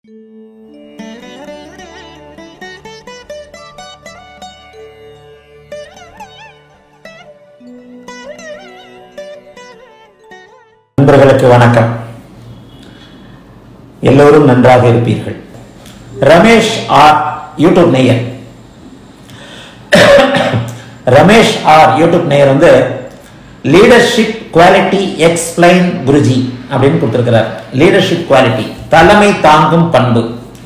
நண்பர்களுக்கு வணக்கம் எல்லோரும் நன்றாக இருப்பீர்கள் ரமேஷ் ஆர் யூடியூப் நேயர் ரமேஷ் ஆர் யூடியூப் நேயர் வந்து லீடர்ஷிப் குவாலிட்டி எக்ஸ்பிளைன் குருஜி அப்படின்னு கொடுத்திருக்கிறார் லீடர்ஷிப் குவாலிட்டி தலைமை தாங்கும் பண்பு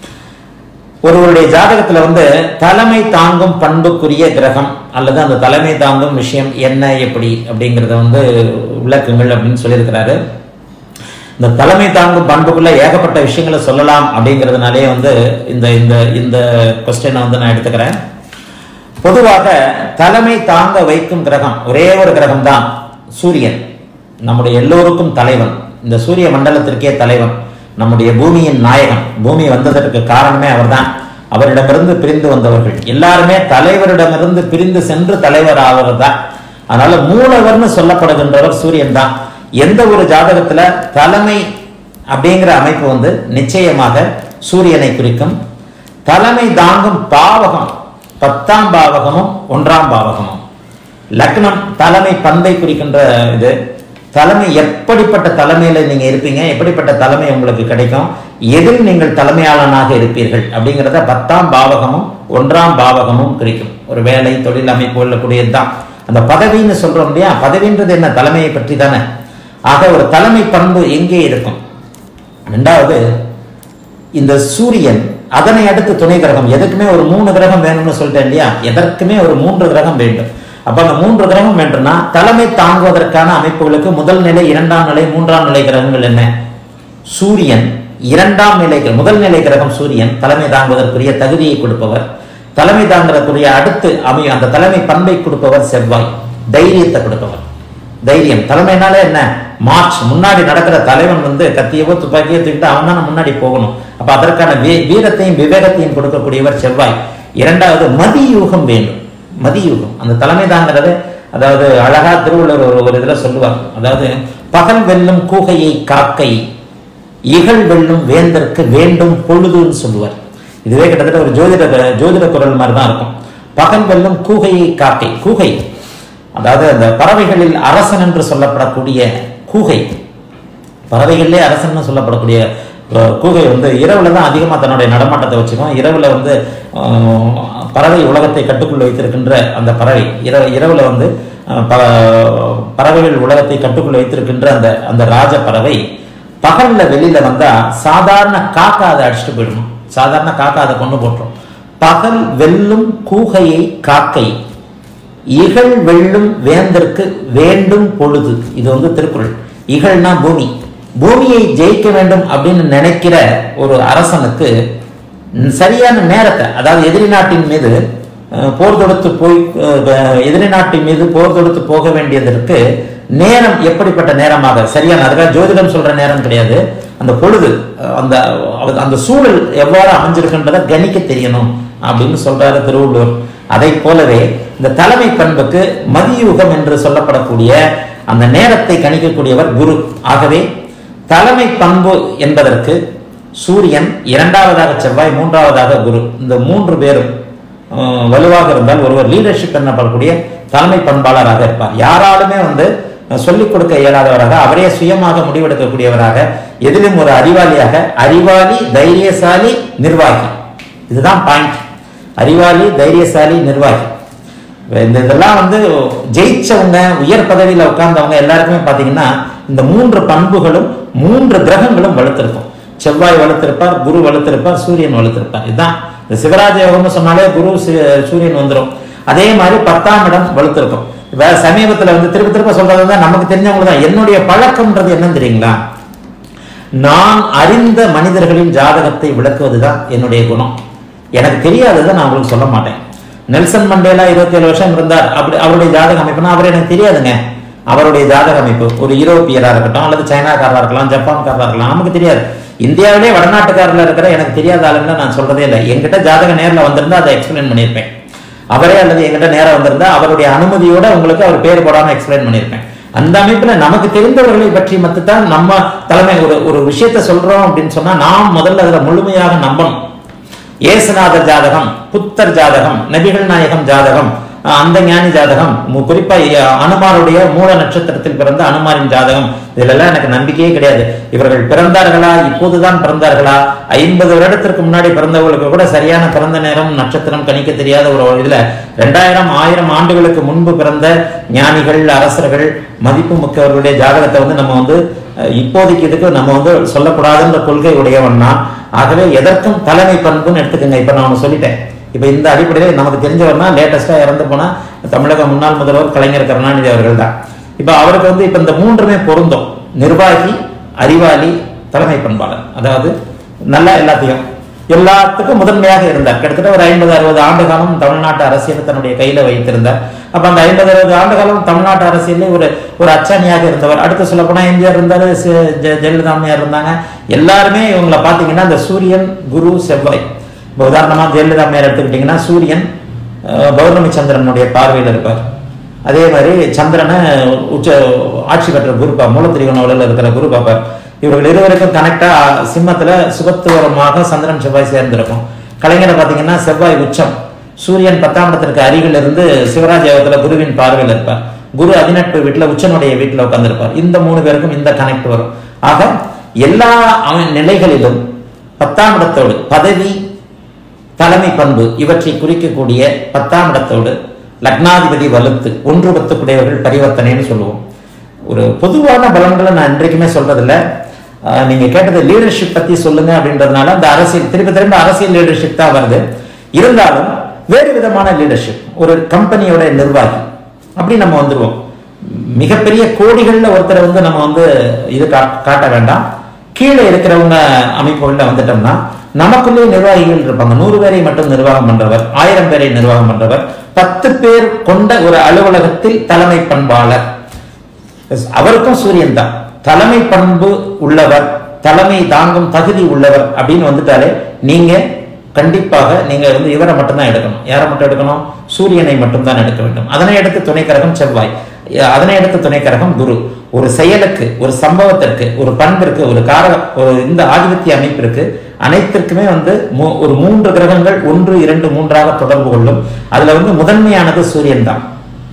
ஒருவருடைய ஜாதகத்துல வந்து தலைமை தாங்கும் பண்புக்குரிய கிரகம் அல்லது அந்த தலைமை தாங்கும் விஷயம் என்ன எப்படி அப்படிங்கறத வந்து விளக்குங்கள் அப்படின்னு சொல்லியிருக்கிறாரு இந்த தலைமை தாங்கும் பண்புக்குள்ள ஏகப்பட்ட விஷயங்களை சொல்லலாம் அப்படிங்கிறதுனாலே வந்து இந்த இந்த இந்த கொஸ்டினை வந்து நான் எடுத்துக்கிறேன் பொதுவாக தலைமை தாங்க வைக்கும் கிரகம் ஒரே ஒரு கிரகம் தான் சூரியன் நம்முடைய எல்லோருக்கும் தலைவன் இந்த சூரிய மண்டலத்திற்கே தலைவன் நம்முடைய பூமியின் நாயகன் பூமி வந்ததற்கு காரணமே அவர்தான் அவரிடமிருந்து பிரிந்து வந்தவர்கள் எல்லாருமே தலைவரிடமிருந்து பிரிந்து சென்று தலைவர் ஆவர் தான் அதனால மூலவர்னு சொல்லப்படுகின்றவர் சூரியன் தான் எந்த ஒரு ஜாதகத்துல தலைமை அப்படிங்கிற அமைப்பு வந்து நிச்சயமாக சூரியனை குறிக்கும் தலைமை தாங்கும் பாவகம் பத்தாம் பாவகமும் ஒன்றாம் பாவகமும் லக்னம் தலைமை பண்பை குறிக்கின்ற இது தலைமை எப்படிப்பட்ட தலைமையில நீங்க இருப்பீங்க எப்படிப்பட்ட தலைமை உங்களுக்கு கிடைக்கும் எதில் நீங்கள் தலைமையாளனாக இருப்பீர்கள் அப்படிங்கிறத பத்தாம் பாவகமும் ஒன்றாம் பாவகமும் குறிக்கும் ஒரு வேலை தொழில் அமைப்பு உள்ளக்கூடியது தான் அந்த பதவின்னு சொல்றோம் இல்லையா பதவின்றது என்ன தலைமையை பற்றி தானே ஆக ஒரு தலைமை பண்பு எங்கே இருக்கும் ரெண்டாவது இந்த சூரியன் அதனை அடுத்து துணை கிரகம் எதுக்குமே ஒரு மூணு கிரகம் வேணும்னு சொல்லிட்டேன் இல்லையா எதற்குமே ஒரு மூன்று கிரகம் வேண்டும் அப்ப அந்த மூன்று கிரகம் வேண்டும்னா தலைமை தாங்குவதற்கான அமைப்புகளுக்கு முதல் நிலை இரண்டாம் நிலை மூன்றாம் நிலை கிரகங்கள் என்ன சூரியன் இரண்டாம் நிலை கிரகம் முதல் நிலை கிரகம் சூரியன் தலைமை தாங்குவதற்குரிய தகுதியை கொடுப்பவர் தலைமை தாங்குறதுக்குரிய அடுத்து அமையும் அந்த தலைமை பண்பை கொடுப்பவர் செவ்வாய் தைரியத்தை கொடுப்பவர் தைரியம் தலைமைனாலே என்ன மார்ச் முன்னாடி நடக்கிற தலைவன் வந்து கத்தியவோ துப்பாக்கியோ தூக்கிட்டு அவன் தான் முன்னாடி போகணும் அப்ப அதற்கான வீ- வீரத்தையும் விவேகத்தையும் கொடுக்கக்கூடியவர் செவ்வாய் இரண்டாவது மதியூகம் வேண்டும் மதியூகம் அந்த தலைமை தாங்கிறது அதாவது அழகா திருவள்ளுவர் ஒரு ஒரு இதுல சொல்லுவார் அதாவது பகல் வெல்லும் கூகையை காக்கை இகழ் வெல்லும் வேந்தற்கு வேண்டும் பொழுதுன்னு சொல்லுவார் இதுவே கிட்டத்தட்ட ஒரு ஜோதிட ஜோதிட குரல் மாதிரி தான் இருக்கும் பகல் வெல்லும் கூகையை காக்கை கூகை அதாவது அந்த பறவைகளில் அரசன் என்று சொல்லப்படக்கூடிய கூகை பறவைகளிலே அரசன் சொல்லப்படக்கூடிய அஹ், கூகை வந்து இரவுல தான் அதிகமாக தன்னுடைய நடமாட்டத்தை வச்சுக்கும் இரவுல வந்து அஹ், பறவை உலகத்தை கட்டுக்குள் வைத்திருக்கின்ற அந்த பறவை இரவு இரவுல வந்து அஹ், ப- பறவைகள் உலகத்தை கட்டுக்குள் வைத்திருக்கின்ற அந்த அந்த ராஜ பறவை பகல்ல வெளியில வந்தா சாதாரண காக்கா அதை அடிச்சுட்டு போயிடணும் சாதாரண காக்கா அதை கொண்டு போட்டுரும் பகல் வெல்லும் கூகையை காக்கை இகழ் வெல்லும் வேந்தற்கு வேண்டும் பொழுது இது வந்து திருக்குறள் இகழ்னா பூமி பூமியை ஜெயிக்க வேண்டும் அப்படின்னு நினைக்கிற ஒரு அரசனுக்கு ம், சரியான நேரத்தை அதாவது எதிரி நாட்டின் மீது அஹ், போர் தொடுத்து போய் அஹ், எதிரி நாட்டின் மீது போர் தொடுத்து போக வேண்டியதற்கு நேரம் எப்படிப்பட்ட நேரமாக சரியான அதுக்காக ஜோதிடம் சொல்ற நேரம் கிடையாது அந்த பொழுது அஹ், அந்த அந்த சூழல் எவ்வாறு அமைஞ்சிருக்குன்றதை கணிக்க தெரியணும் அப்படின்னு சொல்றாரு திருவள்ளுவர் அதை போலவே இந்த தலைமை பண்புக்கு மதியூகம் என்று சொல்லப்படக்கூடிய அந்த நேரத்தை கணிக்கக்கூடியவர் குரு ஆகவே தலைமை பண்பு என்பதற்கு சூரியன் இரண்டாவதாக செவ்வாய் மூன்றாவதாக குரு இந்த மூன்று பேரும் அஹ், வலுவாக இருந்தால் ஒருவர் லீடர்ஷிப் என்னப்படக்கூடிய தலைமை பண்பாளராக இருப்பார் யாராலுமே வந்து அஹ், சொல்லிக் கொடுக்க இயலாதவராக அவரே சுயமாக முடிவெடுக்கக்கூடியவராக எதிலும் ஒரு அறிவாளியாக அறிவாளி தைரியசாலி நிர்வாகி இதுதான் பாயிண்ட் அறிவாளி தைரியசாலி நிர்வாகி இந்த இதெல்லாம் வந்து ஜெயிச்சவங்க உயர் பதவியில் உட்கார்ந்தவங்க எல்லாருக்குமே பார்த்தீங்கன்னா இந்த மூன்று பண்புகளும் மூன்று கிரகங்களும் வலுத்திருக்கும் செவ்வாய் வலுத்திருப்பார் குரு வலுத்திருப்பார் சூரியன் வலுத்திருப்பார் இதுதான் இந்த சிவராஜ யோகம்னு சொன்னாலே குரு சி- சூரியன் வந்துடும் அதே மாதிரி பத்தாம் இடம் வலுத்திருக்கும் இப்ப சமீபத்துல வந்து திரும்ப திரும்ப சொல்றது வந்து நமக்கு தெரிஞ்சவங்க தான் என்னுடைய பழக்கம்ன்றது என்னன்னு தெரியுங்களா நான் அறிந்த மனிதர்களின் ஜாதகத்தை விளக்குவதுதான் என்னுடைய குணம் எனக்கு தெரியாததை நான் உங்களுக்கு சொல்ல மாட்டேன் நெல்சன் மண்டேலா 27 வருஷம் இருந்தார் அப்படி அவருடைய ஜாதக அமைப்புனா அவர் எனக்கு தெரியாதுங்க அவருடைய ஜாதக அமைப்பு ஒரு யூரோப்பியரா இருக்கட்டும் அல்லது சைனாக்காரரா இருக்கலாம் ஜப்பான்காரரா இருக்கலாம் நமக்கு தெரியாது இந்தியாவிலே வடநாட்டுக்காரில் இருக்கிற எனக்கு தெரியாத ஆளுங்களை நான் சொல்றதே இல்லை என்கிட்ட ஜாதக நேர்ல வந்திருந்தா அதை எக்ஸ்பிளைன் பண்ணியிருப்பேன் அவரே அல்லது என்கிட்ட நேரம் வந்திருந்தா அவருடைய அனுமதியோட உங்களுக்கு அவர் பேர் போடாம எக்ஸ்பிளைன் பண்ணியிருப்பேன் அந்த அமைப்புல நமக்கு தெரிந்தவர்களை பற்றி மட்டும்தான் நம்ம தலைமை ஒரு ஒரு விஷயத்த சொல்றோம் அப்படின்னு சொன்னா நாம் முதல்ல அதுல முழுமையாக நம்பணும் ஏசுநாதர் ஜாதகம் புத்தர் ஜாதகம் நபிகள் நாயகம் ஜாதகம் அஹ் அந்த ஞானி ஜாதகம் மு- குறிப்பா அஹ் அனுமாருடைய மூல நட்சத்திரத்தில் பிறந்த அனுமாரின் ஜாதகம் இதுலெல்லாம் எனக்கு நம்பிக்கையே கிடையாது இவர்கள் பிறந்தார்களா இப்போதுதான் பிறந்தார்களா ஐம்பது வருடத்திற்கு முன்னாடி பிறந்தவர்களுக்கு கூட சரியான பிறந்த நேரம் நட்சத்திரம் கணிக்க தெரியாத ஒரு இதுல ரெண்டாயிரம் ஆயிரம் ஆண்டுகளுக்கு முன்பு பிறந்த ஞானிகள் அரசர்கள் மதிப்பு மிக்கவர்களுடைய ஜாதகத்தை வந்து நம்ம வந்து அஹ், இப்போதைக்கு இதுக்கு நம்ம வந்து சொல்லக்கூடாதுன்ற கொள்கை உடையவன் நான் ஆகவே எதற்கும் தலைமை பண்புன்னு எடுத்துக்கோங்க இப்ப நான் ஒண்ணு சொல்லிட்டேன் இப்ப இந்த அடிப்படையில் நமக்கு தெரிஞ்சவர்னா லேட்டஸ்டா இறந்து போனா தமிழக முன்னாள் முதல்வர் கலைஞர் கருணாநிதி அவர்கள் தான் இப்ப அவருக்கு வந்து இப்ப இந்த மூன்றுமே பொருந்தும் நிர்வாகி அறிவாளி தலைமை பண்பாளர் அதாவது நல்லா எல்லாத்தையும் எல்லாத்துக்கும் முதன்மையாக இருந்தார் கிட்டத்தட்ட ஒரு ஐம்பது அறுபது ஆண்டு காலம் தமிழ்நாட்டு அரசியலை தன்னுடைய கையில வைத்திருந்தார் அப்ப அந்த ஐம்பது அறுபது ஆண்டு காலம் தமிழ்நாட்டு அரசியலில் ஒரு ஒரு அச்சாணியாக இருந்தவர் அடுத்து சொல்ல போனா எம்ஜிஆர் இருந்தாரு செ- ஜெ- ஜெயலலிதா அம்மையார் இருந்தாங்க எல்லாருமே இவங்களை பாத்தீங்கன்னா இந்த சூரியன் குரு செவ்வாய் இப்போ உதாரணமா ஜெயலலிதா அம்மையார் எடுத்துக்கிட்டீங்கன்னா சூரியன் அஹ், பௌர்ணமி சந்திரனுடைய பார்வையில் இருப்பார் அதே மாதிரி சந்திரனை உச்ச ஆட்சி பெற்ற குருப்பா மூலத்திரிகோணவில் இருக்கிற குரு பாப்பார் இவர்கள் இருவருக்கும் கனெக்டா சிம்மத்துல சுபத்துவரமாக சந்திரன் செவ்வாய் சேர்ந்திருக்கும் கலைஞரை பாத்தீங்கன்னா செவ்வாய் உச்சம் சூரியன் பத்தாம் இடத்திற்கு அருகில் இருந்து சிவராஜ் யோகத்துல குருவின் பார்வையில் இருப்பார் குரு அதிநட்பு வீட்டுல உச்சனுடைய வீட்டுல உட்கார்ந்திருப்பார் இந்த மூணு பேருக்கும் இந்த கனெக்ட் வரும் ஆக எல்லா அவன் நிலைகளிலும் பத்தாம் இடத்தோடு பதவி தலைமை பண்பு இவற்றை குறிக்கக்கூடிய பத்தாம் இடத்தோடு லக்னாதிபதி வலுத்து ஒன்று பத்துக்குடையவர்கள் பரிவர்த்தனைன்னு சொல்லுவோம் ஒரு பொதுவான பலன்களை நான் இன்றைக்குமே சொல்றதில்ல ஆஹ் நீங்க கேட்டது லீடர்ஷிப் பத்தி சொல்லுங்க அப்படின்றதுனால அந்த அரசியல் திருப்பி திரும்ப அரசியல் லீடர்ஷிப் தான் வருது இருந்தாலும் வேறு விதமான லீடர்ஷிப் ஒரு கம்பெனியோட நிர்வாகி அப்படி நம்ம வந்துருவோம் மிகப்பெரிய கோடிகள்ல ஒருத்தரை வந்து நம்ம வந்து இது கா- காட்ட வேண்டாம் கீழே இருக்கிறவங்க அமைப்புகள்ல வந்துட்டோம்னா நமக்குள்ளே நிர்வாகிகள் இருப்பாங்க நூறு பேரை மட்டும் நிர்வாகம் பண்றவர் ஆயிரம் பேரை நிர்வாகம் பண்றவர் பத்து பேர் கொண்ட ஒரு அலுவலகத்தில் தலைமை பண்பாளர் Yes, அவருக்கும் சூரியன் தான் தலைமை பண்பு உள்ளவர் தலைமை தாங்கும் தகுதி உள்ளவர் அப்படின்னு வந்துட்டாலே நீங்க கண்டிப்பாக நீங்க வந்து இவரை மட்டும்தான் எடுக்கணும் யாரை மட்டும் எடுக்கணும் சூரியனை மட்டும்தான் எடுக்க வேண்டும் அதனை அடுத்து துணைக்கரகம் செவ்வாய் அஹ் அதனை அடுத்து துணைக்கரகம் குரு ஒரு செயலுக்கு ஒரு சம்பவத்திற்கு ஒரு பண்பிற்கு ஒரு காரக ஒரு இந்த ஆதிபத்திய அமைப்பிற்கு அனைத்திற்குமே வந்து மூ- ஒரு மூன்று கிரகங்கள் ஒன்று இரண்டு மூன்றாக தொடர்பு கொள்ளும் அதுல வந்து முதன்மையானது சூரியன் தான்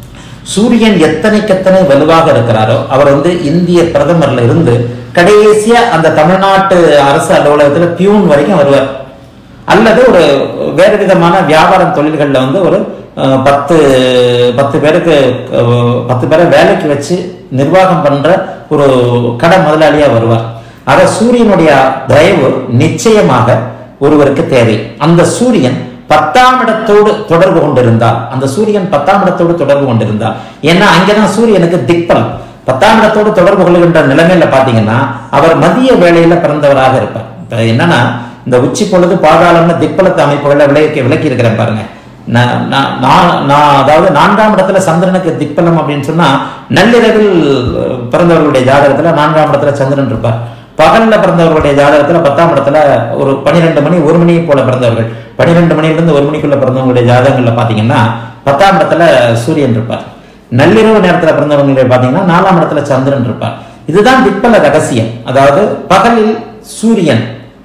சூரியன் எத்தனைக்கெத்தனை வலுவாக இருக்கிறாரோ அவர் வந்து இந்திய பிரதமர்ல இருந்து கடைசியா அந்த தமிழ்நாட்டு அரசு அலுவலகத்துல பியூன் வரைக்கும் வருவார் அல்லது ஒரு வேறு விதமான வியாபாரம் தொழில்கள்ல வந்து ஒரு அஹ், பத்து பத்து பேருக்கு அஹ், பத்து பேரை வேலைக்கு வச்சு நிர்வாகம் பண்ற ஒரு கடை முதலாளியா வருவார் ஆக சூரியனுடைய தயவு நிச்சயமாக ஒருவருக்கு தேவை அந்த சூரியன் பத்தாம் இடத்தோடு தொடர்பு கொண்டிருந்தால் அந்த சூரியன் பத்தாம் இடத்தோடு தொடர்பு கொண்டிருந்தால் ஏன்னா அங்கதான் சூரியனுக்கு திக்பலம் பத்தாம் இடத்தோடு தொடர்பு கொள்கின்ற நிலைமையில பாத்தீங்கன்னா அவர் மதிய வேளையில பிறந்தவராக இருப்பார் இப்ப என்னன்னா இந்த உச்சி பொழுது பாதாளம்னு திக்பலத்து அமைப்புகளை விளக்கி விளக்கி இருக்கிறேன் பாருங்க நான் நான் நான் நான் அதாவது நான்காம் இடத்துல சந்திரனுக்கு திக்பலம் அப்படின்னு சொன்னா நள்ளிரவில் அஹ், பிறந்தவர்களுடைய ஜாதகத்துல நான்காம் இடத்துல சந்திரன் இருப்பார் பகல்ல பிறந்தவர்களுடைய ஜாதகத்துல பத்தாம் இடத்துல ஒரு பன்னிரெண்டு மணி ஒரு மணி போல பிறந்தவர்கள் பன்னிரெண்டு மணிலிருந்து ஒரு மணிக்குள்ள பிறந்தவங்களுடைய ஜாதகங்கள்ல பாத்தீங்கன்னா பத்தாம் இடத்துல சூரியன் இருப்பார் நள்ளிரவு நேரத்துல பிறந்தவங்களுடைய பாத்தீங்கன்னா நாலாம் இடத்துல சந்திரன் இருப்பார் இதுதான் திக்பல ரகசியம் அதாவது பகலில் சூரியன்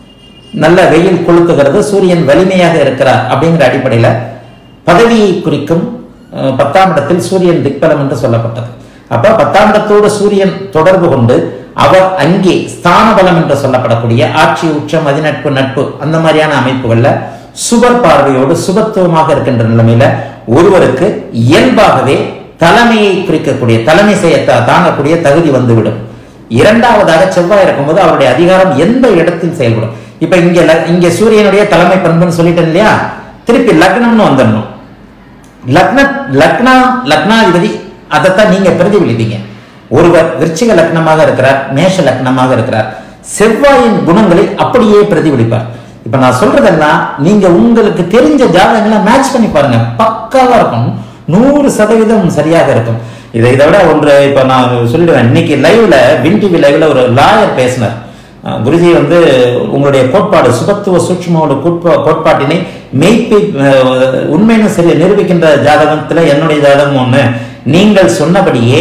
நல்ல வெயில் கொளுத்துகிறது சூரியன் வலிமையாக இருக்கிறார் அப்படிங்கிற அடிப்படையில பதவியை குறிக்கும் அஹ், பத்தாம் இடத்தில் சூரியன் திக்பலம் என்று சொல்லப்பட்டது அப்ப பத்தாம் இடத்தோடு சூரியன் தொடர்பு கொண்டு அவர் அங்கே ஸ்தான பலம் என்று சொல்லப்படக்கூடிய ஆட்சி உச்சம் அதிநட்பு நட்பு அந்த மாதிரியான அமைப்புகள்ல சுபர் பார்வையோடு சுபத்துவமாக இருக்கின்ற நிலைமையில ஒருவருக்கு இயல்பாகவே தலைமையை குறிக்கக்கூடிய தலைமை செய்ய த- தாங்கக்கூடிய தகுதி வந்துவிடும் இரண்டாவதாக செவ்வாய் இருக்கும்போது அவருடைய அதிகாரம் எந்த இடத்தில் செயல்படும் இப்ப இங்க ல- இங்க சூரியனுடைய தலைமை பண்புன்னு சொல்லிட்டேன் இல்லையா திருப்பி லக்னம்னு வந்துடணும் லக்ன லக்னா லக்னாதிபதி அதைத்தான் நீங்க பிரதிபலிப்பீங்க ஒருவர் விருச்சிக லக்னமாக இருக்கிறார் மேஷ லக்னமாக இருக்கிறார் செவ்வாயின் குணங்களை அப்படியே பிரதிபலிப்பார் இப்ப நான் சொல்றதெல்லாம் நீங்க உங்களுக்கு தெரிஞ்ச ஜாதகங்களை மேட்ச் பண்ணி பாருங்க பக்காவா இருக்கும் நூறு சதவீதம் சரியாக இருக்கும் இதை இதை விட ஒன்று இப்ப நான் சொல்லிடுவேன் இன்னைக்கு லைவ்ல வின் டிவி லைவ்ல ஒரு லாயர் பேசினார் அஹ் குருஜி வந்து உங்களுடைய கோட்பாடு சுபத்துவ சூட்சுமோட கோட்பா கோட்பாட்டினை மெய்ப்பை அஹ், உண்மைன்னு சரி நிரூபிக்கின்ற ஜாதகத்துல என்னுடைய ஜாதகம் ஒண்ணு நீங்கள் சொன்னபடியே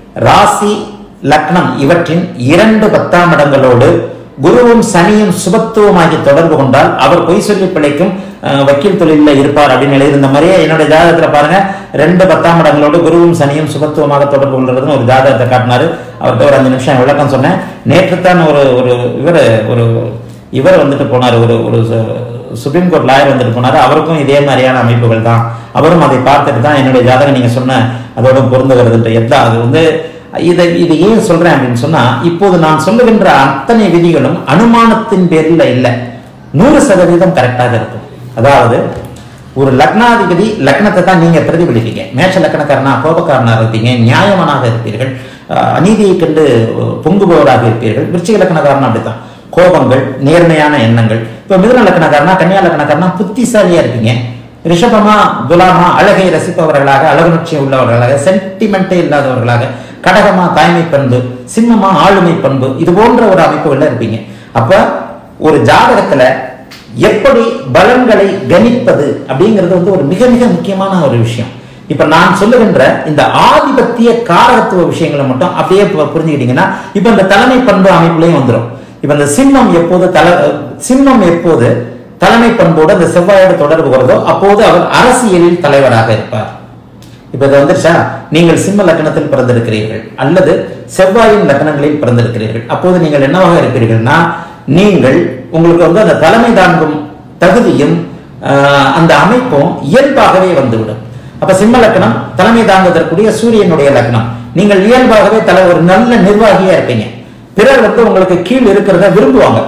ராசி லக்னம் இவற்றின் இரண்டு பத்தாம் இடங்களோடு குருவும் சனியும் சுபத்துவமாகி தொடர்பு கொண்டால் அவர் பொய் சொல்லி பிழைக்கும் அஹ், வக்கீல் தொழிலில் இருப்பார் அப்படின்னு எழுதியிருந்த மாதிரியே என்னோட ஜாதகத்துல பாருங்க ரெண்டு பத்தாம் இடங்களோடு குருவும் சனியும் சுபத்துவமாக தொடர்பு கொள்றதுன்னு ஒரு ஜாதகத்தை காட்டினாரு அவர்கிட்ட ஒரு அஞ்சு நிமிஷம் விளக்கம் சொன்னேன் நேற்றுத்தான் ஒரு ஒரு இவர் ஒரு இவர் வந்துட்டு போனார் ஒரு ஒரு சு- சுப்ரீம் கோர்ட் லாயர் வந்துட்டு போனார் அவருக்கும் இதே மாதிரியான அமைப்புகள் தான் அவரும் அதை பார்த்துட்டு தான் என்னுடைய ஜாதகம் நீங்க சொன்ன அதோட பொருந்துகிறதுன்ற எல்லாம் அது வந்து இதை இது ஏன் சொல்றேன் அப்படின்னு சொன்னா இப்போது நான் சொல்லுகின்ற அத்தனை விதிகளும் அனுமானத்தின் பேரில் இல்லை நூறு சதவீதம் கரெக்டாக இருக்கும் அதாவது ஒரு லக்னாதிபதி லக்னத்தை தான் நீங்க பிரதிபலிப்பீங்க மேஷ லக்னக்காரனா கோபக்காரனா இருப்பீங்க நியாயமானாக இருப்பீர்கள் அஹ் அநீதியை கண்டு பொங்குபவராக இருப்பீர்கள் விருச்சிக லக்னக்காரனா அப்படித்தான் கோபங்கள் நேர்மையான எண்ணங்கள் இப்ப மிதுன லக்னக்காரனா கன்னியா லக்னக்காரனா புத்திசாலியா இருப்பீங்க ரிஷபமா துலாமா அழகை ரசிப்பவர்களாக அழகுணர்ச்சி உள்ளவர்களாக சென்டிமெண்டே இல்லாதவர்களாக கடகமா தாய்மை பண்பு சிம்மமா ஆளுமை பண்பு இது போன்ற ஒரு அமைப்புகள்ல இருப்பீங்க அப்ப ஒரு ஜாதகத்துல எப்படி பலன்களை கணிப்பது அப்படிங்கிறது வந்து ஒரு மிக மிக முக்கியமான ஒரு விஷயம் இப்ப நான் சொல்லுகின்ற இந்த ஆதிபத்திய காரகத்துவ விஷயங்களை மட்டும் அப்படியே பு- புரிஞ்சுக்கிட்டீங்கன்னா இப்ப இந்த தலைமை பண்பு அமைப்புலையும் வந்துடும் இப்ப இந்த சிம்மம் எப்போது தல சிம்மம் எப்போது தலைமை பண்போடு அந்த செவ்வாயோடு தொடர்பு கொள்றதோ அப்போது அவர் அரசியலில் தலைவராக இருப்பார் இப்ப இது வந்துருச்சா நீங்கள் சிம்ம லக்னத்தில் பிறந்திருக்கிறீர்கள் அல்லது செவ்வாயின் லக்னங்களில் பிறந்திருக்கிறீர்கள் அப்போது நீங்கள் என்னவாக இருப்பீர்கள்னா நீங்கள் உங்களுக்கு வந்து அந்த தலைமை தாங்கும் தகுதியும் ஆஹ், அந்த அமைப்பும் இயல்பாகவே வந்துவிடும் அப்ப சிம்ம லக்னம் தலைமை தாங்குவதற்குரிய சூரியனுடைய லக்னம் நீங்கள் இயல்பாகவே தலை ஒரு நல்ல நிர்வாகியா இருப்பீங்க பிறர் வந்து உங்களுக்கு கீழ் இருக்கிறத விரும்புவாங்க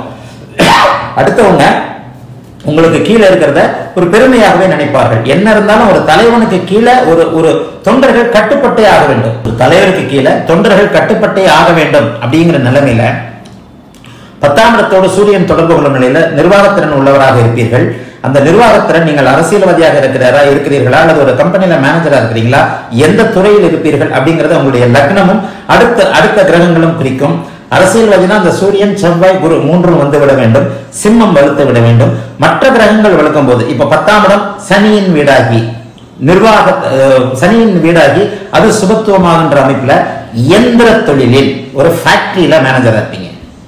அடுத்தவங்க உங்களுக்கு கீழே இருக்கிறத ஒரு பெருமையாகவே நினைப்பார்கள் என்ன இருந்தாலும் ஒரு தலைவனுக்கு கீழே ஒரு ஒரு தொண்டர்கள் கட்டுப்பட்டே ஆக வேண்டும் ஒரு தலைவருக்கு கீழே தொண்டர்கள் கட்டுப்பட்டே ஆக வேண்டும் அப்படிங்கிற நிலைமையில பத்தாம் இடத்தோடு சூரியன் தொடர்பு கொள்ளும் நிலையில நிர்வாகத்திறன் உள்ளவராக இருப்பீர்கள் அந்த நிர்வாகத்திறன் நீங்கள் அரசியல்வாதியாக இருக்கிறாரா இருக்கிறீர்களா அல்லது ஒரு கம்பெனில மேனேஜரா இருக்கிறீங்களா எந்த துறையில் இருப்பீர்கள் அப்படிங்கறத உங்களுடைய லக்னமும் அடுத்த அடுத்த கிரகங்களும் குறிக்கும் அரசியல்வாதினா அந்த சூரியன் செவ்வாய் குரு மூன்றும் வந்து விட வேண்டும் சிம்மம் வலுத்து விட வேண்டும் மற்ற கிரகங்கள் வலுக்கும் போது இப்ப பத்தாம் இடம் சனியின் வீடாகி நிர்வாக அஹ், சனியின் வீடாகி அது சுபத்துவமாகின்ற அமைப்புல இயந்திர தொழிலில் ஒரு ஃபேக்டரியில மேனேஜரா இருப்பீங்க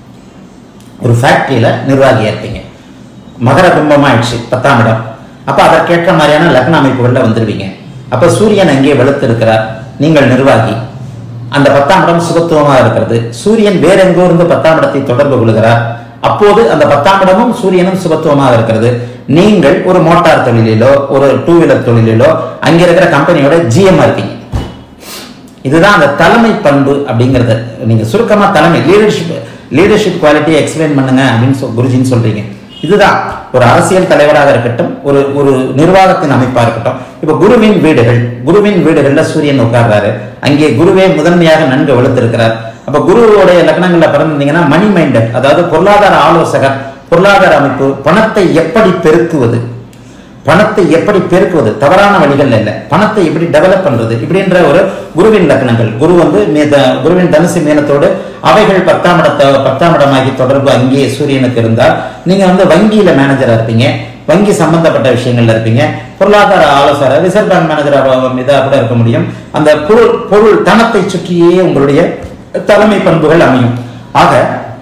ஒரு ஃபேக்டரியில நிர்வாகியா இருப்பீங்க மகர கும்பம் ஆயிடுச்சு பத்தாம் இடம் அப்ப அதற்கேற்ற மாதிரியான லக்ன அமைப்புகள்ல வந்துருவீங்க அப்ப சூரியன் அங்கே வெளுத்து இருக்கிறார் நீங்கள் நிர்வாகி அந்த பத்தாம் இடம் சுபத்துவமாக இருக்கிறது சூரியன் வேற எங்கோ இருந்து பத்தாம் இடத்தை தொடர்பு கொள்கிறார் அப்போது அந்த பத்தாம் இடமும் சூரியனும் சுபத்துவமாக இருக்கிறது நீங்கள் ஒரு மோட்டார் தொழிலிலோ ஒரு டூ வீலர் தொழிலிலோ அங்க இருக்கிற கம்பெனியோட ஜிஎம் இருப்பீங்க இதுதான் அந்த தலைமை பண்பு அப்படிங்கறது நீங்க சுருக்கமா தலைமை லீடர்ஷிப் லீடர்ஷிப் குவாலிட்டியை எக்ஸ்பிளைன் பண்ணுங்க அப்படின்னு சொல் குருஜின்னு சொல்றீங்க இதுதான் ஒரு அரசியல் தலைவராக இருக்கட்டும் ஒரு ஒரு நிர்வாகத்தின் அமைப்பா இருக்கட்டும் இப்ப குருவின் வீடுகள் குருவின் வீடுகள்ல சூரியன் உட்கார்றாரு அங்கே குருவே முதன்மையாக நன்கு வலுத்திருக்கிறார் அப்ப குருவோடைய லக்னங்கள்ல பிறந்திருந்தீங்கன்னா மணி மைண்டட் அதாவது பொருளாதார ஆலோசகர் பொருளாதார அமைப்பு பணத்தை எப்படி பெருக்குவது பணத்தை எப்படி பெருக்குவது தவறான வழிகள் இல்ல பணத்தை எப்படி டெவலப் பண்றது இப்படின்ற ஒரு குருவின் லக்னங்கள் குரு வந்து மேத குருவின் தனுசு மீனத்தோடு அவைகள் பத்தாம் இடத்த பத்தாம் இடமாகி தொடர்பு அங்கேயே சூரியனுக்கு இருந்தால் நீங்க வந்து வங்கியில மேனேஜரா இருப்பீங்க வங்கி சம்பந்தப்பட்ட விஷயங்கள்ல இருப்பீங்க பொருளாதார ஆலோசகர் ரிசர்வ் பேங்க் மேனேஜரா இதா கூட இருக்க முடியும் அந்த பொருள் பொருள் தனத்தை சுற்றியே உங்களுடைய தலைமை பண்புகள் அமையும் ஆக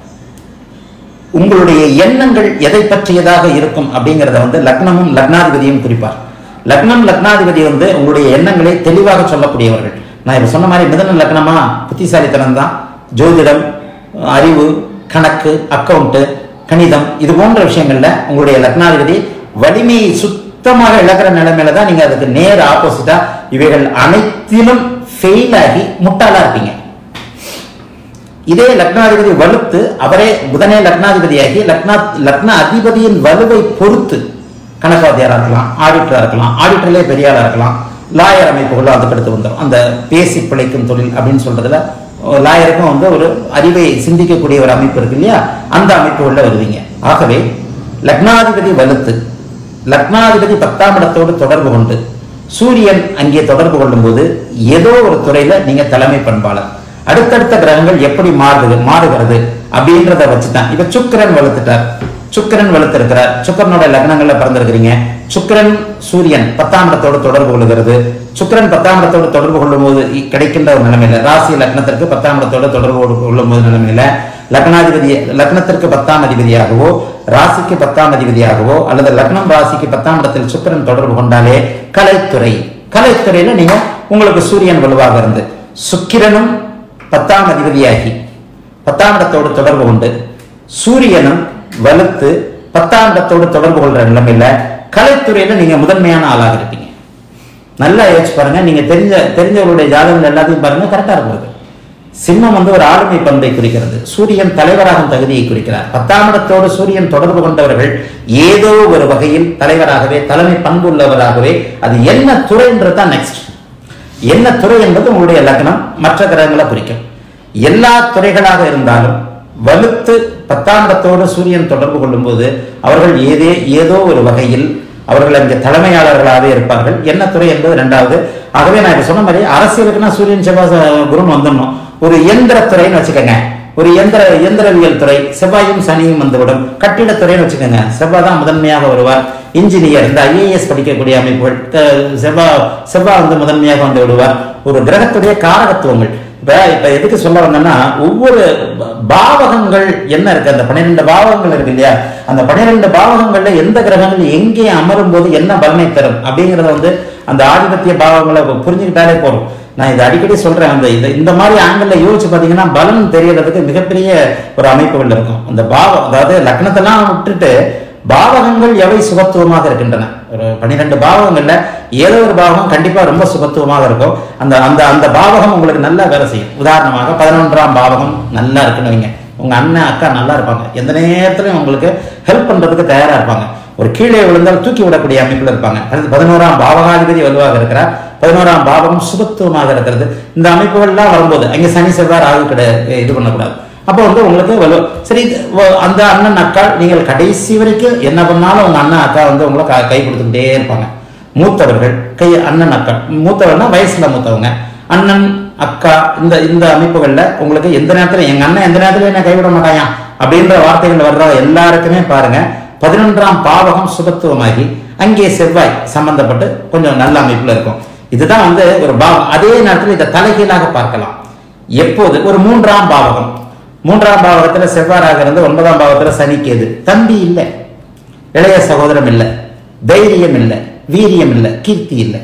உங்களுடைய எண்ணங்கள் எதை பற்றியதாக இருக்கும் அப்படிங்கறத வந்து லக்னமும் லக்னாதிபதியும் குறிப்பார் லக்னம் லக்னாதிபதி வந்து உங்களுடைய எண்ணங்களை தெளிவாக சொல்லக்கூடியவர்கள் நான் இப்ப சொன்ன மாதிரி மிதன லக்னமா புத்திசாலித்தனம் தான் ஜோதிடம் அறிவு கணக்கு அக்கவுண்ட் கணிதம் இது போன்ற விஷயங்கள்ல உங்களுடைய லக்னாதிபதி வலிமையை சுத்தமாக இழக்கிற நிலைமையில தான் நீங்க அதுக்கு நேர் ஆப்போசிட்டா இவைகள் அனைத்திலும் ஃபெயில் ஆகி முட்டாளா இருப்பீங்க இதே லக்னாதிபதி வலுத்து அவரே புதனே லக்னாதிபதியாகி லக்னா லக்ன அதிபதியின் வலுவை பொறுத்து கணக்காதியாரா இருக்கலாம் ஆடிட்டரா இருக்கலாம் ஆடிட்டர்லேயே பெரிய ஆளா இருக்கலாம் லாயர் அமைப்புகளும் அதுக்கடுத்து வந்துடும் அந்த பேசி பிழைக்கும் தொழில் அப்படின்னு சொல்றதுல லாயருக்கும் வந்து ஒரு அறிவை சிந்திக்கக்கூடிய ஒரு அமைப்பு இருக்கு இல்லையா அந்த அமைப்புகளில் வருவீங்க ஆகவே லக்னாதிபதி வலுத்து லக்னாதிபதி பத்தாம் இடத்தோடு தொடர்பு கொண்டு சூரியன் அங்கே தொடர்பு கொள்ளும்போது ஏதோ ஒரு துறையில நீங்க தலைமை பண்பாளர் அடுத்தடுத்த கிரகங்கள் எப்படி மாறுது மாறுகிறது அப்படின்றத வச்சுதான் இப்ப சுக்கிரன் வலுத்துட்டார் சுக்கிரன் வலுத்திருக்கிறார் சுக்கிரனோட லக்னங்கள்ல பிறந்திருக்கிறீங்க சுக்கிரன் சூரியன் பத்தாம் இடத்தோடு தொடர்பு கொள்கிறது சுக்கிரன் பத்தாம் இடத்தோடு தொடர்பு கொள்ளும்போது இ- கிடைக்கின்ற ஒரு நிலைமையில ராசி லக்னத்திற்கு பத்தாம் இடத்தோடு தொடர்பு கொடு- கொள்ளும்போது நிலைமையில லக்னாதிபதி லக்னத்திற்கு பத்தாம் அதிபதியாகவோ ராசிக்கு பத்தாம் அதிபதியாகவோ அல்லது லக்னம் ராசிக்கு பத்தாம் இடத்தில் சுக்கிரன் தொடர்பு கொண்டாலே கலைத்துறை கலைத்துறையில நீங்க உங்களுக்கு சூரியன் வலுவாக இருந்து சுக்கிரனும் பத்தாம் அதிபதியாகி பத்தாம் இடத்தோடு தொடர்பு கொண்டு சூரியனும் வலுத்து பத்தாம் இடத்தோடு தொடர்பு கொள்ற நிலைமையில கலைத்துறையில நீங்க முதன்மையான ஆளாக இருப்பீங்க நல்லா யோசிச்சு பாருங்க நீங்க தெரிஞ்ச தெரிஞ்சவருடைய ஜாதகங்கள் எல்லாத்தையும் பாருங்க கரெக்டா இருக்கும் சிம்மம் வந்து ஒரு ஆளுமை பண்பை குறிக்கிறது சூரியன் தலைவராகும் தகுதியை குறிக்கிறார் பத்தாம் இடத்தோடு சூரியன் தொடர்பு கொண்டவர்கள் ஏதோ ஒரு வகையில் தலைவராகவே தலைமை பண்பு உள்ளவராகவே அது என்ன துறைன்றது தான் நெக்ஸ்ட் என்ன துறை என்பது உங்களுடைய லக்னம் மற்ற கிரகங்களை குறிக்கும் எல்லா துறைகளாக இருந்தாலும் வலுத்து பத்தாம் இடத்தோடு சூரியன் தொடர்பு கொள்ளும்போது அவர்கள் ஏதே ஏதோ ஒரு வகையில் அவர்கள் அங்கே தலைமையாளர்களாகவே இருப்பார்கள் என்ன துறை என்பது இரண்டாவது ஆகவே நான் இப்ப சொன்ன மாதிரி அரசியலுக்குன்னா சூரியன் செவ்வாய் ச- குருன்னு வந்துடணும் ஒரு இயந்திர துறைன்னு வச்சுக்கோங்க ஒரு இயந்திர இயந்திரவியல் துறை செவ்வாயும் சனியும் வந்துவிடும் கட்டிடத்துறைன்னு வச்சுக்கோங்க செவ்வாய் தான் முதன்மையாக வருவார் இன்ஜினியர் இந்த ஐஏஎஸ் படிக்கக்கூடிய அமைப்புகள் த- செவ்வாய் செவ்வாய் வந்து முதன்மையாக வந்து விடுவார் ஒரு கிரகத்துடைய காரகத்துவங்கள் இப்ப இப்ப எதுக்கு சொல்ல வந்தேன்னா ஒவ்வொரு ப- பாவகங்கள் என்ன இருக்கு அந்த பன்னிரெண்டு பாவகங்கள் இருக்கு இல்லையா அந்த பன்னிரெண்டு பாவகங்கள்ல எந்த கிரகங்கள் எங்கே அமரும் போது என்ன பலனை தரும் அப்படிங்கறத வந்து அந்த ஆதிபத்திய பாவங்களை புரிஞ்சுக்கிட்டாலே போதும் நான் இதை அடிக்கடி சொல்றேன் அந்த இந்த இந்த மாதிரி ஆங்கிள் யோசிச்சு பாத்தீங்கன்னா பலன் தெரியறதுக்கு மிகப்பெரிய ஒரு அமைப்புகள் இருக்கும் அந்த பாவம் அதாவது லக்னத்தெல்லாம் விட்டுட்டு பாவகங்கள் எவை சுபத்துவமாக இருக்கின்றன ஒரு பன்னிரெண்டு பாவகங்கள்ல ஏதோ ஒரு பாவகம் கண்டிப்பா ரொம்ப சுபத்துவமாக இருக்கும் அந்த அந்த அந்த பாவகம் உங்களுக்கு நல்லா வேலை செய்யும் உதாரணமாக பதினொன்றாம் பாவகம் நல்லா இருக்குன்னு வைங்க உங்க அண்ணன் அக்கா நல்லா இருப்பாங்க எந்த நேரத்திலும் உங்களுக்கு ஹெல்ப் பண்றதுக்கு தயாரா இருப்பாங்க ஒரு கீழே விழுந்தால் தூக்கி விடக்கூடிய அமைப்புல இருப்பாங்க அடுத்து பதினோராம் பாவகாதிபதி வலுவாக இருக்கிறார் பதினோராம் பாவம் சுபத்துவமாக இருக்கிறது இந்த அமைப்புகள்லாம் வரும்போது அங்க சனி செவ்வாய் ராகு கிட இது பண்ணக்கூடாது அப்போ வந்து உங்களுக்கு வலு சரி இது வ- அந்த அண்ணன் அக்கா நீங்கள் கடைசி வரைக்கும் என்ன பண்ணாலும் உங்க அண்ணன் அக்கா வந்து உங்களை க- கை கொடுத்துக்கிட்டே இருப்பாங்க மூத்தவர்கள் கை அண்ணன் அக்கா மூத்தவர்னா வயசுல மூத்தவங்க அண்ணன் அக்கா இந்த இந்த அமைப்புகள்ல உங்களுக்கு எந்த நேரத்துல எங்க அண்ணன் எந்த நேரத்துல என்ன கைவிட மாட்டாயா அப்படின்ற வார்த்தைகள் வர்ற எல்லாருக்குமே பாருங்க பதினொன்றாம் பாவகம் சுபத்துவமாகி அங்கே செவ்வாய் சம்பந்தப்பட்டு கொஞ்சம் நல்ல அமைப்புல இருக்கும் இதுதான் வந்து ஒரு பாவம் அதே நேரத்தில் இதை தலைகீழாக பார்க்கலாம் எப்போது ஒரு மூன்றாம் பாவகம் மூன்றாம் பாவகத்துல செவ்வாறாக இருந்து ஒன்பதாம் பாவத்துல சனி கேது தம்பி இல்லை இளைய சகோதரம் இல்லை தைரியம் இல்லை வீரியம் இல்லை கீர்த்தி இல்லை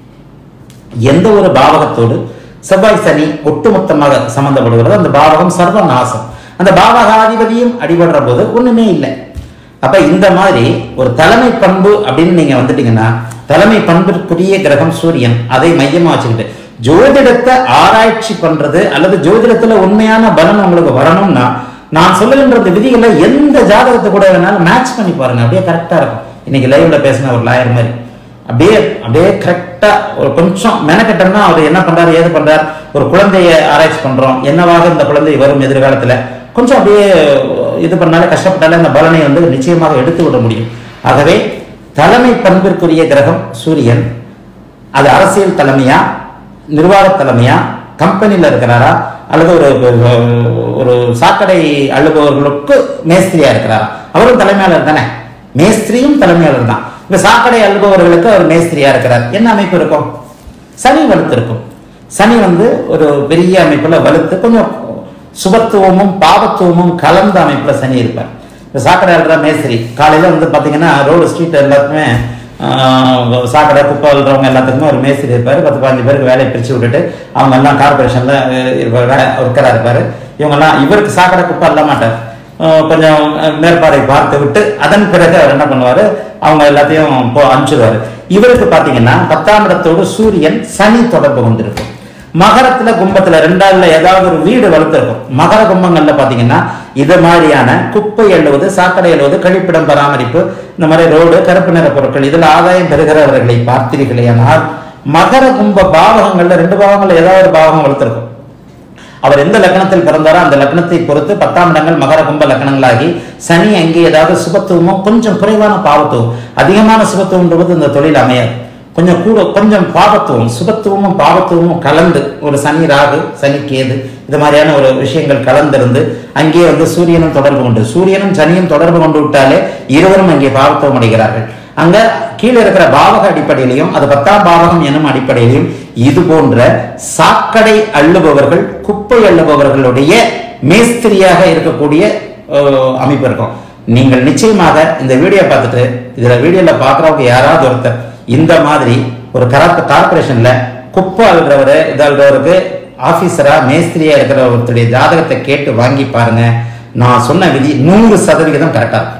எந்த ஒரு பாவகத்தோடு செவ்வாய் சனி ஒட்டுமொத்தமாக சம்பந்தப்படுகிறது அந்த பாவகம் சர்வ நாசம் அந்த பாவகாதிபதியும் அடிபடுற போது ஒண்ணுமே இல்லை அப்ப இந்த மாதிரி ஒரு தலைமை பண்பு அப்படின்னு நீங்க வந்துட்டீங்கன்னா தலைமை பண்பிற்குரிய கிரகம் சூரியன் அதை மையமா வச்சுக்கிட்டு ஜோதிடத்தை ஆராய்ச்சி பண்றது அல்லது ஜோதிடத்துல உண்மையான பலன் உங்களுக்கு வரணும்னா நான் சொல்லுகின்ற இந்த விதிகளை எந்த ஜாதகத்தை கூட வேணாலும் மேட்ச் பண்ணி பாருங்க அப்படியே கரெக்டா இருக்கும் இன்னைக்கு லைவ்ல பேசின ஒரு லாயர் மாதிரி அப்படியே அப்படியே கரெக்டா ஒரு கொஞ்சம் மெனக்கட்டோம்னா அவர் என்ன பண்றாரு ஏது பண்றாரு ஒரு குழந்தைய ஆராய்ச்சி பண்றோம் என்னவாக இந்த குழந்தை வரும் எதிர்காலத்துல கொஞ்சம் அப்படியே இது பண்ணாலே கஷ்டப்பட்டாலே அந்த பலனை வந்து நிச்சயமாக எடுத்து விட முடியும் ஆகவே தலைமை பண்பிற்குரிய கிரகம் சூரியன் அது அரசியல் தலைமையா நிர்வாக தலைமையா கம்பெனியில் இருக்கிறாரா அல்லது ஒரு ஒரு சாக்கடை அள்ளுபவர்களுக்கு மேஸ்திரியா இருக்கிறாரா அவரும் தலைமையாளர் தானே மேஸ்திரியும் தலைமையாளர் தான் இப்ப சாக்கடை அள்ளுபவர்களுக்கு அவர் மேஸ்திரியா இருக்கிறார் என்ன அமைப்பு இருக்கும் சனி வலுத்து இருக்கும் சனி வந்து ஒரு பெரிய அமைப்புல வலுத்து கொஞ்சம் சுபத்துவமும் பாவத்துவமும் கலந்த அமைப்புல சனி இருப்பார் இப்ப சாக்கடை அல்ற மேஸ்திரி காலையில வந்து பாத்தீங்கன்னா ரோடு ஸ்ட்ரீட் எல்லாத்துக்குமே ஆஹ், சாக்கடை குப்பை அல்றவங்க எல்லாத்துக்குமே ஒரு மேஸ்திரி இருப்பாரு பத்து பதினஞ்சு பேருக்கு வேலையை பிரிச்சு விட்டுட்டு அவங்க எல்லாம் கார்பரேஷன்ல ஒர்க்கரா இருப்பாரு இவங்க எல்லாம் இவருக்கு சாக்கடை குப்பை அள்ள மாட்டார் ஆஹ், கொஞ்சம் மேற்பார்வை பார்த்து விட்டு அதன் பிறகு அவர் என்ன பண்ணுவாரு அவங்க எல்லாத்தையும் போ அனுப்பிச்சிடுவாரு இவருக்கு பாத்தீங்கன்னா பத்தாம் இடத்தோடு சூரியன் சனி தொடர்பு கொண்டிருக்கும் மகரத்துல கும்பத்துல ரெண்டாவதுல ஏதாவது ஒரு வீடு வளர்த்துருக்கும் மகர கும்பங்கள்ல பாத்தீங்கன்னா இது மாதிரியான குப்பை எழுவது சாக்கடை எழுவது கழிப்பிடம் பராமரிப்பு இந்த மாதிரி ரோடு கருப்பு நிற பொருட்கள் இதுல ஆதாயம் பெறுகிறவர்களை பார்த்தீர்களேயானால் மகர கும்ப பாவகங்கள்ல ரெண்டு பாவங்கள்ல ஏதாவது ஒரு பாவகம் வளர்த்திருக்கும் அவர் எந்த லக்னத்தில் பிறந்தாரோ அந்த லக்னத்தை பொறுத்து பத்தாம் இடங்கள் மகர கும்ப லக்னங்களாகி சனி அங்கே ஏதாவது சுபத்துவமோ கொஞ்சம் குறைவான பாவத்துவம் அதிகமான சுபத்துவம்ன்றது இந்த தொழில் அமையாது கொஞ்சம் கூட கொஞ்சம் பாவத்துவம் சுபத்துவமும் பாவத்துவமும் கலந்து ஒரு சனி ராகு சனி கேது இது மாதிரியான ஒரு விஷயங்கள் கலந்திருந்து அங்கே வந்து சூரியனும் தொடர்பு கொண்டு சூரியனும் சனியும் தொடர்பு கொண்டு விட்டாலே இருவரும் அங்கே பாவத்துவம் அடைகிறார்கள் அங்க கீழே இருக்கிற பாவக அடிப்படையிலையும் அது பத்தாம் பாவகம் எனும் அடிப்படையிலையும் இது போன்ற சாக்கடை அள்ளுபவர்கள் குப்பை அள்ளுபவர்களுடைய மேஸ்திரியாக இருக்கக்கூடிய அஹ், அமைப்பு இருக்கும் நீங்கள் நிச்சயமாக இந்த வீடியோ பார்த்துட்டு இதுல வீடியோல பார்க்குறவங்க யாராவது ஒருத்தர் இந்த மாதிரி ஒரு கராத்த கார்பரேஷன்ல குப்பை அள்ளுறவர் இது அள்ளுறவருக்கு ஆபீசரா மேஸ்திரியா இருக்கிற ஒருத்தருடைய ஜாதகத்தை கேட்டு வாங்கி பாருங்க நான் சொன்ன விதி நூறு சதவிகிதம் கரெக்டா இருக்கும்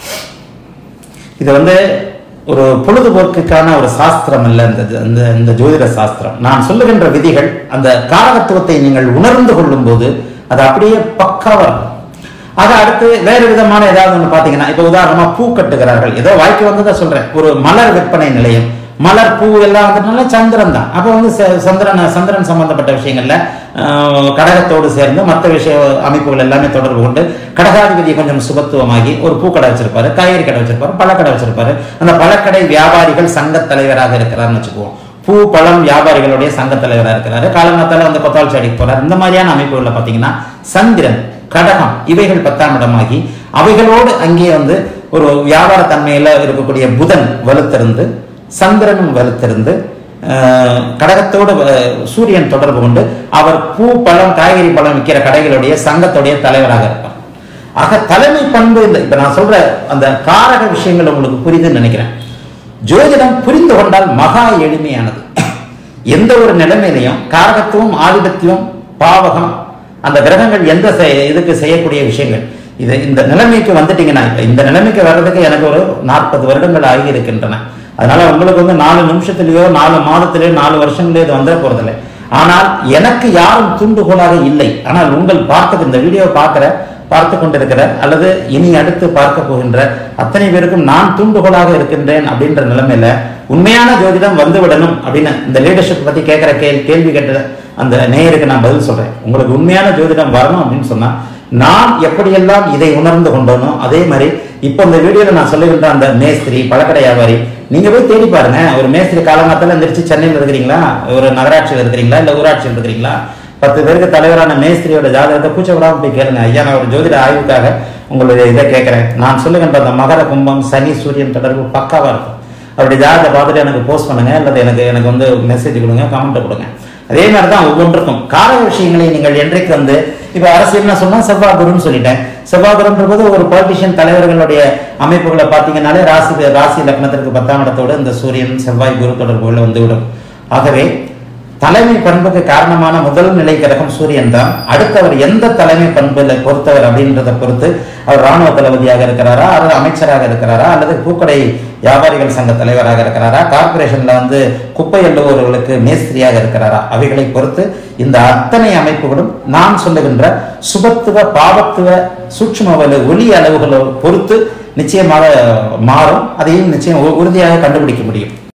இது வந்து ஒரு பொழுதுபோக்குக்கான ஒரு சாஸ்திரம் அல்ல இந்த இந்த இந்த ஜோதிட சாஸ்திரம் நான் சொல்லுகின்ற விதிகள் அந்த காரகத்துவத்தை நீங்கள் உணர்ந்து கொள்ளும் போது அது அப்படியே பக்காவா இருக்கும் ஆக அடுத்து வேறு விதமான ஏதாவது ஒன்று பார்த்தீங்கன்னா இப்போ உதாரணமா பூ கட்டுகிறார்கள் ஏதோ வாய்க்கு வந்ததை சொல்றேன் ஒரு மலர் விற்பனை நிலையம் மலர் பூ எல்லாம் வந்துனால சந்திரன் தான் அப்போ வந்து ச- சந்திரன் சந்திரன் சம்பந்தப்பட்ட விஷயங்கள்ல ஆஹ், கடகத்தோடு சேர்ந்து மற்ற விஷய அமைப்புகள் எல்லாமே தொடர்பு கொண்டு கடகாதிபதி கொஞ்சம் சுபத்துவமாகி ஒரு பூக்கடை வச்சிருப்பாரு காய்கறி கடை வச்சிருப்பாரு பழக்கடை வச்சிருப்பாரு அந்த பழக்கடை வியாபாரிகள் சங்க தலைவராக இருக்கிறார்னு வச்சுக்குவோம் பூ பழம் வியாபாரிகளுடைய சங்க தலைவராக இருக்கிறாரு காலங்காத்தால வந்து கொத்தாள் செடிக்கு போறாரு இந்த மாதிரியான அமைப்புகள்ல பாத்தீங்கன்னா சந்திரன் கடகம் இவைகள் பத்தாம் இடமாகி அவைகளோடு அங்கே வந்து ஒரு வியாபார தன்மையில இருக்கக்கூடிய புதன் வலுத்திருந்து சந்திரனும் வலுத்திருந்து ஆஹ், கடகத்தோடு அஹ், சூரியன் தொடர்பு கொண்டு அவர் பூ பழம் காய்கறி பழம் விற்கிற கடைகளுடைய சங்கத்துடைய தலைவராக இருப்பார் ஆக தலைமை பண்பு இந்த இப்ப நான் சொல்ற அந்த காரக விஷயங்கள் உங்களுக்கு புரியுதுன்னு நினைக்கிறேன் ஜோதிடம் புரிந்து கொண்டால் மகா எளிமையானது எந்த ஒரு நிலைமையிலையும் காரகத்துவம் ஆதிபத்தியம் பாவகம் அந்த கிரகங்கள் எந்த செய- இதுக்கு செய்யக்கூடிய விஷயங்கள் இது இந்த நிலைமைக்கு வந்துட்டீங்கன்னா இப்ப இந்த நிலைமைக்கு வர்றதுக்கு எனக்கு ஒரு நாற்பது வருடங்கள் ஆகி இருக்கின்றன அதனால உங்களுக்கு வந்து நாலு நிமிஷத்துலயோ நாலு மாதத்திலேயோ நாலு வருஷங்களே இது வந்துட போறதில்லை ஆனால் எனக்கு யாரும் தூண்டுகோலாக இல்லை ஆனால் உங்கள் பார்க்க இந்த வீடியோ பார்க்கிற பார்த்து கொண்டிருக்கிற அல்லது இனி அடுத்து பார்க்க போகின்ற அத்தனை பேருக்கும் நான் தூண்டுகோலாக இருக்கின்றேன் அப்படின்ற நிலைமையில உண்மையான ஜோதிடம் வந்து விடணும் அப்படின்னு இந்த லீடர்ஷிப் பத்தி கேட்கிற கேள்வி கேள்வி கேட்ட அந்த நேயருக்கு நான் பதில் சொல்றேன் உங்களுக்கு உண்மையான ஜோதிடம் வரணும் அப்படின்னு சொன்னா நான் எப்படியெல்லாம் இதை உணர்ந்து கொண்டோனோ அதே மாதிரி இப்போ இந்த வீடியோல நான் சொல்லுகின்ற அந்த மேஸ்திரி பழக்கடை வியாபாரி நீங்க போய் தேடி பாருங்க ஒரு மேஸ்திரி காலங்காத்தால எந்திரிச்சு சென்னையில் இருக்கிறீங்களா ஒரு நகராட்சியில் இருக்கிறீங்களா இல்ல ஊராட்சியில் இருக்கிறீங்களா பத்து பேருக்கு தலைவரான மேஸ்திரியோட ஜாதகத்தை கூச்ச விடாம போய் கேளுங்க ஐயா நான் ஒரு ஜோதிட ஆய்வுக்காக உங்களுடைய இதை கேட்கிறேன் நான் சொல்லுகின்ற அந்த மகர கும்பம் சனி சூரியன் தொடர்பு பக்காவா இருக்கும் அப்படி ஜாதகத்தை பார்த்துட்டு எனக்கு போஸ்ட் பண்ணுங்க அல்லது எனக்கு எனக்கு வந்து மெசேஜ் கொடுங்க கமெண்ட் கொடுங்க அதே மாதிரி தான் ஒவ்வொன்றுக்கும் காரக விஷயங்களை நீங்கள் என்றைக்கு வந்து இப்போ அரசியல்னு சொன்னா செவ்வாய் குருன்னு சொல்லிட்டேன் செவ்வாய் குருன்ற போது ஒரு பொலிட்டிஷியன் தலைவர்களுடைய அமைப்புகளை பார்த்தீங்கன்னாலே ராசி ராசி லக்னத்திற்கு பத்தாம் இடத்தோடு இந்த சூரியன் செவ்வாய் குரு தொடர்புகள் வந்துவிடும் ஆகவே தலைமை பண்புக்கு காரணமான முதல் நிலை கிரகம் சூரியன் தான் அடுத்தவர் எந்த தலைமை பண்புல பொறுத்தவர் அப்படின்றத பொறுத்து அவர் ராணுவ தளபதியாக இருக்கிறாரா அல்லது அமைச்சராக இருக்கிறாரா அல்லது பூக்கடை வியாபாரிகள் சங்க தலைவராக இருக்கிறாரா கார்ப்பரேஷன்ல வந்து குப்பை எள்ளுபவர்களுக்கு மேஸ்திரியாக இருக்கிறாரா அவைகளை பொறுத்து இந்த அத்தனை அமைப்புகளும் நான் சொல்லுகின்ற சுபத்துவ பாவத்துவ சூட்சும வலு ஒளி அளவுகளை பொறுத்து நிச்சயமாக மாறும் அதையும் நிச்சயம் உ- உறுதியாக கண்டுபிடிக்க முடியும்